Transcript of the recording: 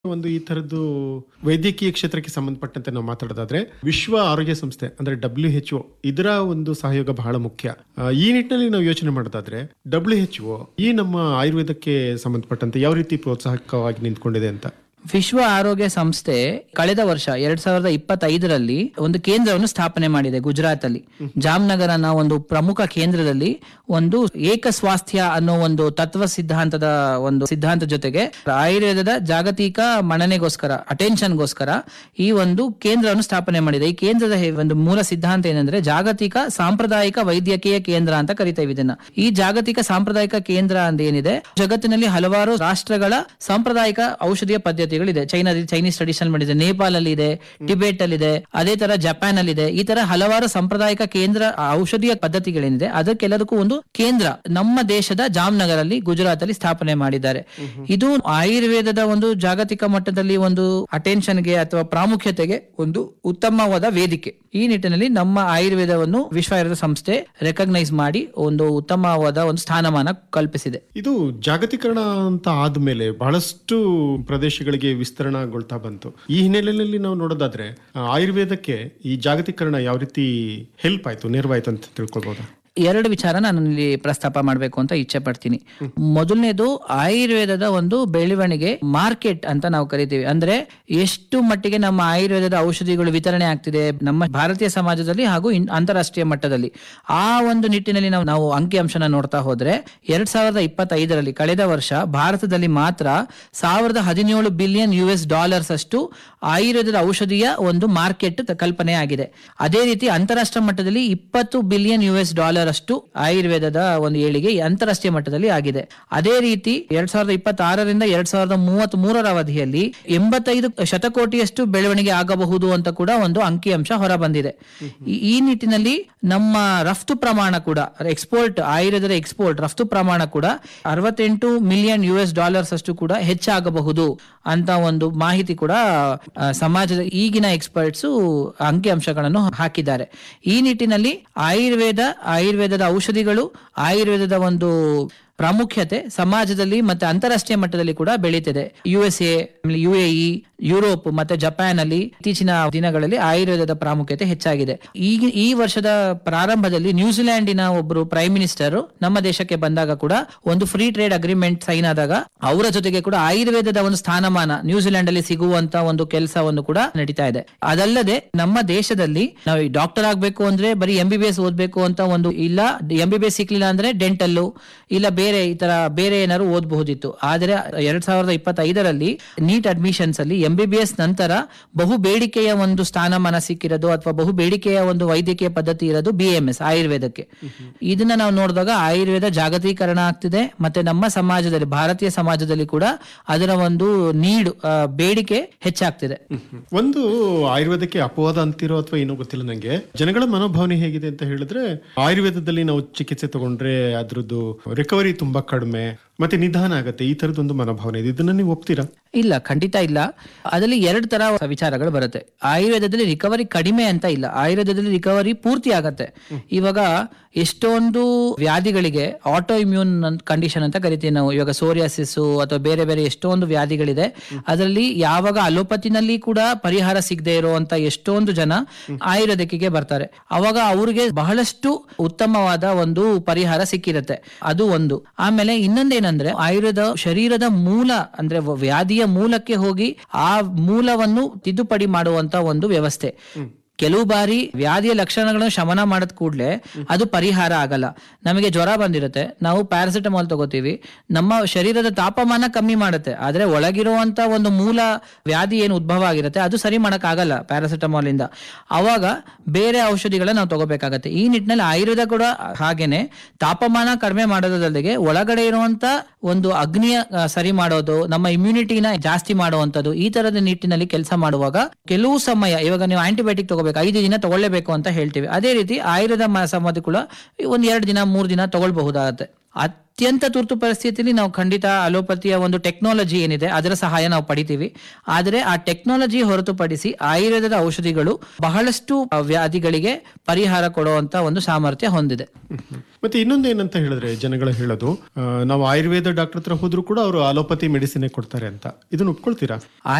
ಒಂದು ಈ ತರದ್ದು ವೈದ್ಯಕೀಯ ಕ್ಷೇತ್ರಕ್ಕೆ ಸಂಬಂಧಪಟ್ಟಂತೆ ನಾವು ಮಾತಾಡೋದಾದ್ರೆ ವಿಶ್ವ ಆರೋಗ್ಯ ಸಂಸ್ಥೆ ಅಂದ್ರೆ ಡಬ್ಲ್ಯೂ ಎಚ್ ಒ ಇದರ ಒಂದು ಸಹಯೋಗ ಬಹಳ ಮುಖ್ಯ ಆ, ಈ ನಿಟ್ಟಿನಲ್ಲಿ ನಾವು ಯೋಚನೆ ಮಾಡೋದಾದ್ರೆ ಡಬ್ಲ್ಯೂ ಎಚ್ ಒ ಈ ನಮ್ಮ ಆಯುರ್ವೇದಕ್ಕೆ ಸಂಬಂಧಪಟ್ಟಂತೆ ಯಾವ ರೀತಿ ಪ್ರೋತ್ಸಾಹಕವಾಗಿ ನಿಂತ್ಕೊಂಡಿದೆ ಅಂತ ವಿಶ್ವ ಆರೋಗ್ಯ ಸಂಸ್ಥೆ ಕಳೆದ ವರ್ಷ ಎರಡ್ ಸಾವಿರದ ಇಪ್ಪತ್ತೈದರಲ್ಲಿ ಒಂದು ಕೇಂದ್ರವನ್ನು ಸ್ಥಾಪನೆ ಮಾಡಿದೆ ಗುಜರಾತ್ ಅಲ್ಲಿ ಜಾಮ್ನಗರ್ ಅನ್ನೋ ಒಂದು ಪ್ರಮುಖ ಕೇಂದ್ರದಲ್ಲಿ ಒಂದು ಏಕ ಸ್ವಾಸ್ಥ್ಯ ಅನ್ನೋ ಒಂದು ತತ್ವ ಸಿದ್ಧಾಂತದ ಒಂದು ಸಿದ್ಧಾಂತ ಜೊತೆಗೆ ಆಯುರ್ವೇದದ ಜಾಗತಿಕ ಮನ್ನಣೆಗೋಸ್ಕರ ಅಟೆನ್ಷನ್ಗೋಸ್ಕರ ಈ ಒಂದು ಕೇಂದ್ರವನ್ನು ಸ್ಥಾಪನೆ ಮಾಡಿದೆ ಈ ಕೇಂದ್ರದ ಹೆ- ಒಂದು ಮೂಲ ಸಿದ್ಧಾಂತ ಏನಂದ್ರೆ ಜಾಗತಿಕ ಸಾಂಪ್ರದಾಯಿಕ ವೈದ್ಯಕೀಯ ಕೇಂದ್ರ ಅಂತ ಕರಿತೇವೆ ಇದನ್ನ ಈ ಜಾಗತಿಕ ಸಾಂಪ್ರದಾಯಿಕ ಕೇಂದ್ರ ಅಂತ ಏನಿದೆ ಜಗತ್ತಿನಲ್ಲಿ ಹಲವಾರು ರಾಷ್ಟ್ರಗಳ ಸಾಂಪ್ರದಾಯಿಕ ಔಷಧಿಯ ಪದ್ಧತಿಗಳಿದೆ ಚೈನಾದಲ್ಲಿ ಚೈನೀಸ್ ಟ್ರೆಡಿಷನಲ್ ಮೆಡಿಸಿನ್ ನೇಪಾಲ್ ಅಲ್ಲಿ ಇದೆ ಟಿಬೆಟ್ ಅಲ್ಲಿ ಇದೆ ಅದೇ ತರ ಜಪಾನ್ ಅಲ್ಲಿ ಇದೆ ಈ ತರ ಹಲವಾರು ಸಾಂಪ್ರದಾಯಿಕ ಕೇಂದ್ರ ಔಷಧೀಯ ಪದ್ಧತಿಗಳೇನಿದೆ ಅದಕ್ಕೆಲ್ಲದಕ್ಕೂ ಒಂದು ಕೇಂದ್ರ ನಮ್ಮ ದೇಶದ ಜಾಮ್ನಗರ್ ಅಲ್ಲಿ ಗುಜರಾತ್ ಅಲ್ಲಿ ಸ್ಥಾಪನೆ ಮಾಡಿದ್ದಾರೆ ಇದು ಆಯುರ್ವೇದದ ಒಂದು ಜಾಗತಿಕ ಮಟ್ಟದಲ್ಲಿ ಒಂದು ಅಟೆನ್ಷನ್ಗೆ ಅಥವಾ ಪ್ರಾಮುಖ್ಯತೆಗೆ ಒಂದು ಉತ್ತಮವಾದ ವೇದಿಕೆ ಈ ನಿಟ್ಟಿನಲ್ಲಿ ನಮ್ಮ ಆಯುರ್ವೇದವನ್ನು ವಿಶ್ವ ಆಯುರ್ವೇದ ಸಂಸ್ಥೆ ರೆಕಗ್ನೈಸ್ ಮಾಡಿ ಒಂದು ಉತ್ತಮವಾದ ಒಂದು ಸ್ಥಾನಮಾನ ಕಲ್ಪಿಸಿದೆ ಇದು ಜಾಗತೀಕರಣ ಅಂತ ಆದ್ಮೇಲೆ ಬಹಳಷ್ಟು ಪ್ರದೇಶಗಳಿಗೆ ವಿಸ್ತರಣಗೊಳ್ತಾ ಬಂತು ಈ ಹಿನ್ನೆಲೆಯಲ್ಲಿ ನಾವು ನೋಡೋದಾದ್ರೆ ಆ, ಆಯುರ್ವೇದಕ್ಕೆ ಈ ಜಾಗತೀಕರಣ ಯಾವ ರೀತಿ ಹೆಲ್ಪ್ ಆಯ್ತು ನೆರವಾಯ್ತು ಅಂತ ತಿಳ್ಕೊಳ್ಬಹುದಾ ಎರಡು ವಿಚಾರ ನಾನು ಇಲ್ಲಿ ಪ್ರಸ್ತಾಪ ಮಾಡಬೇಕು ಅಂತ ಇಚ್ಛೆ ಪಡ್ತೀನಿ ಮೊದಲನೇದು ಆಯುರ್ವೇದದ ಒಂದು ಬೆಳವಣಿಗೆ ಮಾರ್ಕೆಟ್ ಅಂತ ನಾವು ಕರಿತೀವಿ ಅಂದ್ರೆ ಎಷ್ಟು ಮಟ್ಟಿಗೆ ನಮ್ಮ ಆಯುರ್ವೇದದ ಔಷಧಿಗಳು ವಿತರಣೆ ಆಗ್ತಿದೆ ನಮ್ಮ ಭಾರತೀಯ ಸಮಾಜದಲ್ಲಿ ಹಾಗೂ ಇನ್- ಅಂತಾರಾಷ್ಟ್ರೀಯ ಮಟ್ಟದಲ್ಲಿ ಆ ಒಂದು ನಿಟ್ಟಿನಲ್ಲಿ ನಾವು ನಾವು ಅಂಕಿಅಂಶನ ನೋಡ್ತಾ ಹೋದ್ರೆ ಎರಡ್ ಸಾವಿರದ ಇಪ್ಪತ್ತೈದರಲ್ಲಿ ಕಳೆದ ವರ್ಷ ಭಾರತದಲ್ಲಿ ಮಾತ್ರ ಸಾವಿರದ ಹದಿನೇಳು ಬಿಲಿಯನ್ ಯು ಎಸ್ ಡಾಲರ್ಸ್ ಅಷ್ಟು ಆಯುರ್ವೇದದ ಔಷಧಿಯ ಒಂದು ಮಾರ್ಕೆಟ್ ಕಲ್ಪನೆ ಆಗಿದೆ ಅದೇ ರೀತಿ ಅಂತಾರಾಷ್ಟ್ರೀಯ ಮಟ್ಟದಲ್ಲಿ ಇಪ್ಪತ್ತು ಬಿಲಿಯನ್ ಯು ಎಸ್ ಡಾಲರ್ ಅಷ್ಟು ಆಯುರ್ವೇದದ ಒಂದು ಏಳಿಗೆ ಈ ಅಂತಾರಾಷ್ಟ್ರೀಯ ಮಟ್ಟದಲ್ಲಿ ಆಗಿದೆ ಅದೇ ರೀತಿ ಎರಡ್ ಸಾವಿರದ ಇಪ್ಪತ್ತಾರರಿಂದ ಎರಡ್ ಸಾವಿರದ ಮೂವತ್ತ್ ಮೂರರ ಅವಧಿಯಲ್ಲಿ ಎಂಬತ್ತೈದು ಶತಕೋಟಿಯಷ್ಟು ಬೆಳವಣಿಗೆ ಆಗಬಹುದು ಅಂತ ಕೂಡ ಒಂದು ಅಂಕಿಅಂಶ ಹೊರ ಬಂದಿದೆ ಈ- ಈ ನಿಟ್ಟಿನಲ್ಲಿ ನಮ್ಮ ರಫ್ತು ಪ್ರಮಾಣ ಕೂಡ ಎಕ್ಸ್ಪೋರ್ಟ್ ಆಯುರ್ವೇದದ ಎಕ್ಸ್ಪೋರ್ಟ್ ರಫ್ತು ಪ್ರಮಾಣ ಕೂಡ ಅರವತ್ತೆಂಟು ಮಿಲಿಯನ್ ಯು ಎಸ್ ಡಾಲರ್ಸ್ ಅಷ್ಟು ಕೂಡ ಹೆಚ್ಚಾಗಬಹುದು ಅಂತ ಒಂದು ಮಾಹಿತಿ ಕೂಡ ಆ, ಸಮಾಜದ ಈಗಿನ ಎಕ್ಸ್ಪರ್ಟ್ಸ್ ಅಂಕಿಅಂಶಗಳನ್ನು ಹಾಕಿದ್ದಾರೆ ಈ ನಿಟ್ಟಿನಲ್ಲಿ ಆಯುರ್ವೇದ ಆಯುರ್ವೇದದ ಔಷಧಿಗಳು ಆಯುರ್ವೇದದ ಒಂದು ಪ್ರಾಮುಖ್ಯತೆ ಸಮಾಜದಲ್ಲಿ ಮತ್ತೆ ಅಂತಾರಾಷ್ಟ್ರೀಯ ಮಟ್ಟದಲ್ಲಿ ಕೂಡ ಬೆಳೀತಿದೆ U S A U A E Europe ಮತ್ತೆ ಜಪಾನ್ ಅಲ್ಲಿ ಇತ್ತೀಚಿನ ದಿನಗಳಲ್ಲಿ ಆಯುರ್ವೇದದ ಪ್ರಾಮುಖ್ಯತೆ ಹೆಚ್ಚಾಗಿದೆ ಈಗ ಈ ವರ್ಷದ ಪ್ರಾರಂಭದಲ್ಲಿ ನ್ಯೂಜಿಲೆಂಡಿನ ಒಬ್ಬರು ಪ್ರೈಮ್ ಮಿನಿಸ್ಟರ್ ನಮ್ಮ ದೇಶಕ್ಕೆ ಬಂದಾಗ ಕೂಡ ಒಂದು ಫ್ರೀ ಟ್ರೇಡ್ ಅಗ್ರಿಮೆಂಟ್ ಸೈನ್ ಆದಾಗ ಅವರ ಜೊತೆಗೆ ಕೂಡ ಆಯುರ್ವೇದದ ಒಂದು ಸ್ಥಾನಮಾನ ನ್ಯೂಜಿಲೆಂಡ್ ಅಲ್ಲಿ ಸಿಗುವಂತ ಒಂದು ಕೆಲಸವನ್ನು ಕೂಡ ನಡೀತಾ ಇದೆ ಅದಲ್ಲದೆ ನಮ್ಮ ದೇಶದಲ್ಲಿ ನಾವು ಡಾಕ್ಟರ್ ಆಗ್ಬೇಕು ಅಂದ್ರೆ ಬರೀ ಎಂ ಬಿ ಬಿ ಎಸ್ ಓದ್ಬೇಕು ಅಂತ ಒಂದು ಇಲ್ಲ ಎಂ ಬಿ ಬಿ ಎಸ್ ಸಿಕ್ಲಿಲ್ಲ ಅಂದ್ರೆ ಡೆಂಟಲ್ಲು ಇಲ್ಲ ಬೇರೆ ಈ ತರ ಬೇರೆ ಏನಾದ್ರು ಓದಬಹುದಿತ್ತು ಆದ್ರೆ ಎರಡ್ ಸಾವಿರದ ಇಪ್ಪತ್ತೈದರಲ್ಲಿ ನೀಟ್ ಅಡ್ಮಿಷನ್ಸ್ ಅಲ್ಲಿ ಎಂ ಬಿ ಬಿ ಎಸ್ ನಂತರ ಬಹು ಬೇಡಿಕೆಯ ಒಂದು ಸ್ಥಾನಮಾನ ಸಿಕ್ಕಿರೋದು ಅಥವಾ ಬಹು ಬೇಡಿಕೆಯ ಒಂದು ವೈದ್ಯಕೀಯ ಪದ್ಧತಿ ಇರೋದು ಬಿ ಎಂ ಎಸ್ ಆಯುರ್ವೇದಕ್ಕೆ ಇದನ್ನ ನಾವು ನೋಡಿದಾಗ ಆಯುರ್ವೇದ ಜಾಗತೀಕರಣ ಆಗ್ತಿದೆ ಮತ್ತೆ ನಮ್ಮ ಸಮಾಜದಲ್ಲಿ ಭಾರತೀಯ ಸಮಾಜದಲ್ಲಿ ಕೂಡ ಅದರ ಒಂದು ನೀಡು ಆ, ಬೇಡಿಕೆ ಹೆಚ್ಚಾಗ್ತಿದೆ ಒಂದು ಆಯುರ್ವೇದಕ್ಕೆ ಅಪವಾದ ಅಂತಿರೋ ಅಥವಾ ಏನೋ ಗೊತ್ತಿಲ್ಲ ನಂಗೆ ಜನಗಳ ಮನೋಭಾವನೆ ಹೇಗಿದೆ ಅಂತ ಹೇಳಿದ್ರೆ ಆಯುರ್ವೇದದಲ್ಲಿ ನಾವು ಚಿಕಿತ್ಸೆ ತಗೊಂಡ್ರೆ ಅದ್ರದ್ದು ರಿಕವರಿ ತುಂಬಾ ಕಡಿಮೆ ಮತ್ತೆ ನಿಧಾನ ಆಗತ್ತೆ ಈ ತರದೊಂದು ಮನೋಭಾವನೆ ಇದೆ ಇದನ್ನ ನೀವು ಒಪ್ತೀರಾ ಇಲ್ಲ ಖಂಡಿತ ಇಲ್ಲ ಅದರಲ್ಲಿ ಎರಡು ತರ ವಿಚಾರಗಳು ಬರುತ್ತೆ ಆಯುರ್ವೇದದಲ್ಲಿ ರಿಕವರಿ ಕಡಿಮೆ ಅಂತ ಇಲ್ಲ ಆಯುರ್ವೇದದಲ್ಲಿ ರಿಕವರಿ ಪೂರ್ತಿ ಆಗತ್ತೆ ಇವಾಗ ಎಷ್ಟೊಂದು ವ್ಯಾಧಿಗಳಿಗೆ ಆಟೋ ಇಮ್ಯೂನ್ ಕಂಡೀಷನ್ ಅಂತ ಕರಿತೀವಿ ನಾವು ಇವಾಗ ಸೋರಿಯಾಸಿಸ್ ಅಥವಾ ಬೇರೆ ಬೇರೆ ಎಷ್ಟೊಂದು ವ್ಯಾಧಿಗಳಿದೆ ಅದರಲ್ಲಿ ಯಾವಾಗ ಅಲೋಪತಿನಲ್ಲಿ ಕೂಡ ಪರಿಹಾರ ಸಿಗದೆ ಇರುವಂತ ಎಷ್ಟೊಂದು ಜನ ಆಯುರ್ವೇದಿಕಿಗೆ ಬರ್ತಾರೆ ಅವಾಗ ಅವ್ರಿಗೆ ಬಹಳಷ್ಟು ಉತ್ತಮವಾದ ಒಂದು ಪರಿಹಾರ ಸಿಕ್ಕಿರುತ್ತೆ ಅದು ಒಂದು ಆಮೇಲೆ ಇನ್ನೊಂದೇನಂದ್ರೆ ಆಯುರ್ವೇದ ಶರೀರದ ಮೂಲ ಅಂದ್ರೆ ವ- ವ್ಯಾಧಿಯ ಮೂಲಕ್ಕೆ ಹೋಗಿ ಆ ಮೂಲವನ್ನು ತಿದ್ದುಪಡಿ ಮಾಡುವಂತ ಒಂದು ವ್ಯವಸ್ಥೆ ಕೆಲವು ಬಾರಿ ವ್ಯಾಧಿಯ ಲಕ್ಷಣಗಳನ್ನು ಶಮನ ಮಾಡದ್ ಕೂಡಲೇ ಅದು ಪರಿಹಾರ ಆಗಲ್ಲ ನಮಗೆ ಜ್ವರ ಬಂದಿರುತ್ತೆ ನಾವು ಪ್ಯಾರಾಸಿಟಮಾಲ್ ತಗೋತೀವಿ ನಮ್ಮ ಶರೀರದ ತಾಪಮಾನ ಕಮ್ಮಿ ಮಾಡುತ್ತೆ ಆದ್ರೆ ಒಳಗಿರುವಂತ ಒಂದು ಮೂಲ ವ್ಯಾಧಿ ಏನು ಉದ್ಭವ ಆಗಿರುತ್ತೆ ಅದು ಸರಿ ಮಾಡಕ್ ಆಗಲ್ಲ ಪ್ಯಾರಾಸಿಟಮಾಲ್ ಇಂದ ಅವಾಗ ಬೇರೆ ಔಷಧಿಗಳನ್ನ ನಾವು ತಗೋಬೇಕಾಗತ್ತೆ ಈ ನಿಟ್ಟಿನಲ್ಲಿ ಆಯುರ್ವೇದ ಕೂಡ ಹಾಗೇನೆ ತಾಪಮಾನ ಕಡಿಮೆ ಮಾಡೋದಲ್ಲದೆ ಒಳಗಡೆ ಇರುವಂತ ಒಂದು ಅಗ್ನಿಯ ಆ, ಸರಿ ಮಾಡೋದು ನಮ್ಮ ಇಮ್ಯುನಿಟಿನ ಜಾಸ್ತಿ ಮಾಡುವಂತದ್ದು ಈ ತರದ ನಿಟ್ಟಿನಲ್ಲಿ ಕೆಲಸ ಮಾಡುವಾಗ ಕೆಲವು ಸಮಯ ಇವಾಗ ನೀವು ಆಂಟಿಬಯೋಟಿಕ್ ತಗೋಬೇಕು ಐದು ದಿನ ತಗೊಳ್ಳೇಬೇಕು ಅಂತ ಹೇಳ್ತೀವಿ ಅದೇ ರೀತಿ ಆಯುರ್ವೇದ ಮ- ಸಂಬಂಧಿ ಕೂಡ ಒಂದ್ ಎರಡು ದಿನ ಮೂರು ದಿನ ತಗೊಳ್ಬಹುದಾಗತ್ತೆ ಅತ್ಯಂತ ತುರ್ತು ಪರಿಸ್ಥಿತಿಯಲ್ಲಿ ನಾವು ಖಂಡಿತ ಅಲೋಪತಿಯ ಒಂದು ಟೆಕ್ನಾಲಜಿ ಏನಿದೆ ಅದರ ಸಹಾಯ ನಾವು ಪಡಿತೀವಿ ಆದರೆ ಆ ಟೆಕ್ನಾಲಜಿ ಹೊರತುಪಡಿಸಿ ಆಯುರ್ವೇದದ ಔಷಧಿಗಳು ಬಹಳಷ್ಟು ಆ, ವ್ಯಾಧಿಗಳಿಗೆ ಪರಿಹಾರ ಕೊಡುವಂತ ಒಂದು ಸಾಮರ್ಥ್ಯ ಹೊಂದಿದೆ ಮತ್ತೆ ಇನ್ನೊಂದು ಏನಂತ ಹೇಳಿದ್ರೆ ಜನಗಳು ಹೇಳೋದು ಆ, ನಾವು ಆಯುರ್ವೇದ ಡಾಕ್ಟರ್ ಹತ್ರ ಹೋದ್ರು ಕೂಡ ಅವರು ಅಲೋಪತಿ ಮೆಡಿಸಿನ್ ಕೊಡ್ತಾರೆ ಅಂತ ಇದನ್ನ ಒಪ್ಕೊಳ್ತೀರಾ